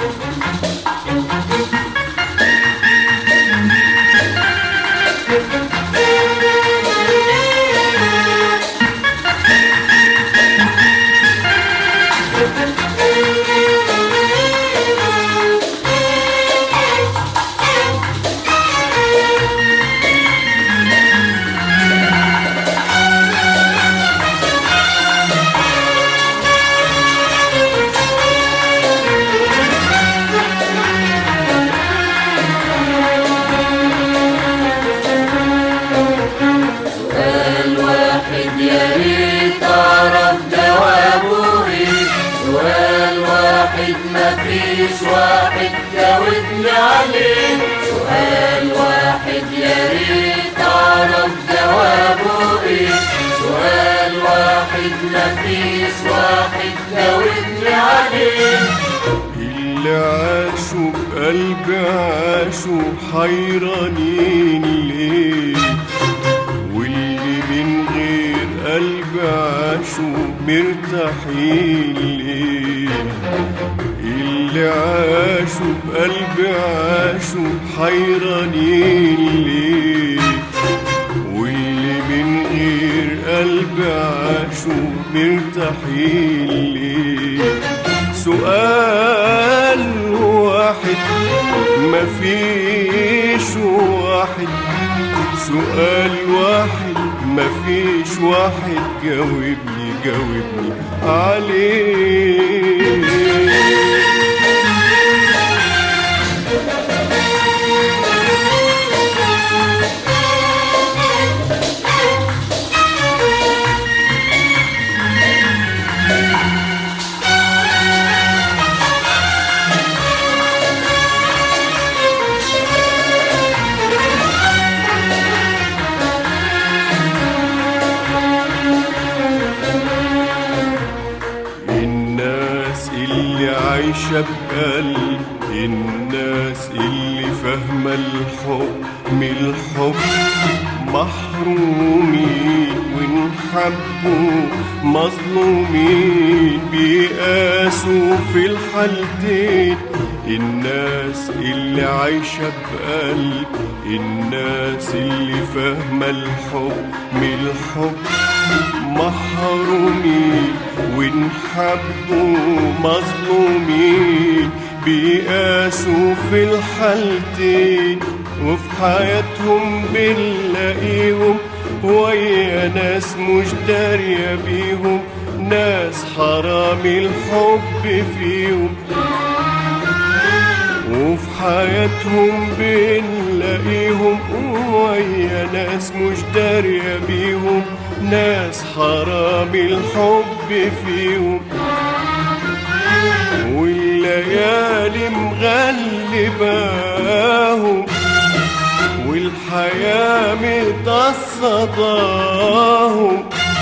سؤال واحد يا ريت اعرف جوابه ايه سؤال واحد مفيش واحد جاوبني عليه سؤال واحد يا ريت اعرف جوابه ايه سؤال واحد مفيش واحد جاوبني عليه اللي عاشوا بقلبي عاشوا حيرانين ليه واللي من غير قلب عاشوا مرتاحين ليه اللي عاشوا بقلبي عاشوا حيرانين ليه واللي من غير قلب عاشوا مرتاحين ليه سؤال واحد مفيش واحد سؤال واحد مفيش واحد جاوبني جاوبني عليه الناس اللي عايشة بقلب الناس اللي فاهمة الحب من الحب محرومين ونحبوا مظلومين بيقاسوا في الحالتين الناس اللي عايشة بقلب الناس اللي فاهمة الحب من الحب محرومين ونحبوا مظلومين بيقاسوا في الحالتين وفي حياتهم بنلاقيهم ويا ناس مش دارية بيهم ناس حرام الحب فيهم وفي حياتهم بنلاقيهم ويا ناس مش دارية بيهم ناس حرام الحب فيهم والليالي مغلباهم والحياة متصداهم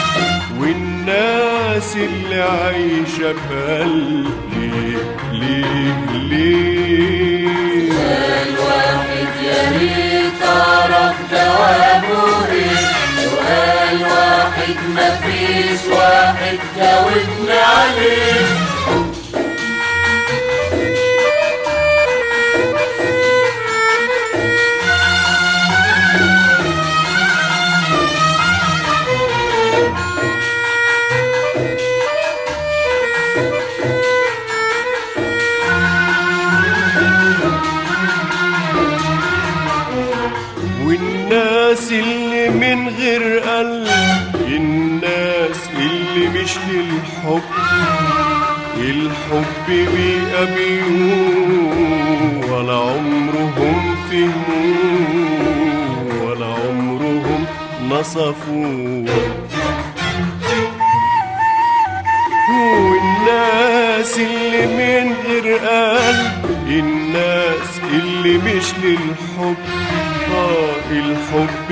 والناس اللي عايشة بقلبي ليه ليه سؤال واحد يا ريت اعرف جوابه ايه سؤال واحد مفيش واحد جاوبني عليه والناس اللي من غير قلب الناس اللي مش للحب الحب بيقابلوه ولا عمرهم فهموه ولا عمرهم نصفوه والناس اللي من غير قلب الناس اللي مش للحب آه الحب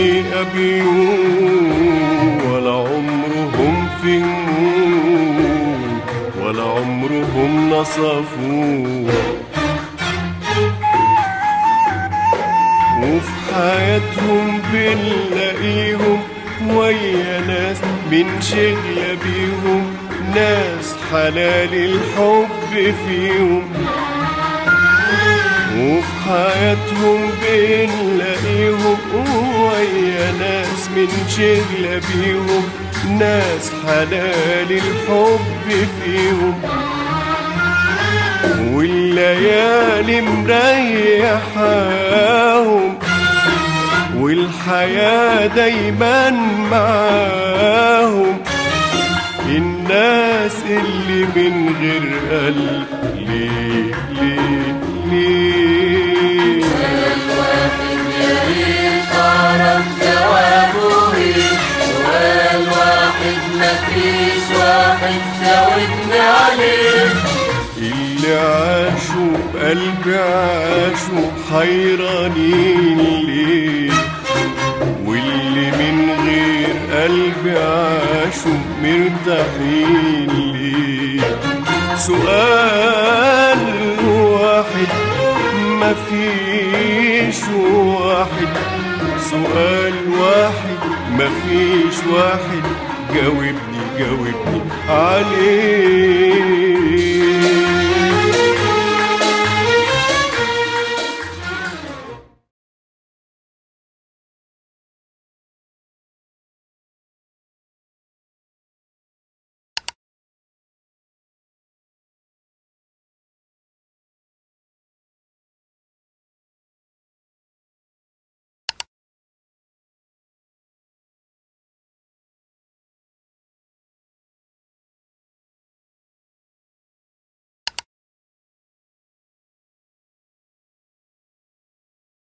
بيقابلوه ولا عمرهم فهموه ولا عمرهم نصفوه وفي حياتهم بنلاقيهم ويا ناس من شغلة بيهم ناس حلال الحب فيهم وفي حياتهم بنلاقيهم ويا ناس من شغلة بيهم ناس حلال الحب فيهم والليالي مريحاهم والحياة دايما معاهم الناس اللي من غير قلب ليه ليه ليه الواحد يا ريت اعرف جوابه ايه سؤال واحد مفيش واحد جاوبني عليه اللي عاشوا بقلبي عاشوا حيرانين ليه واللي من غير قلبي عاشوا مرتاحين ليه سؤال واحد مفيش واحد سؤال واحد مفيش واحد جاوبني جاوبني عليه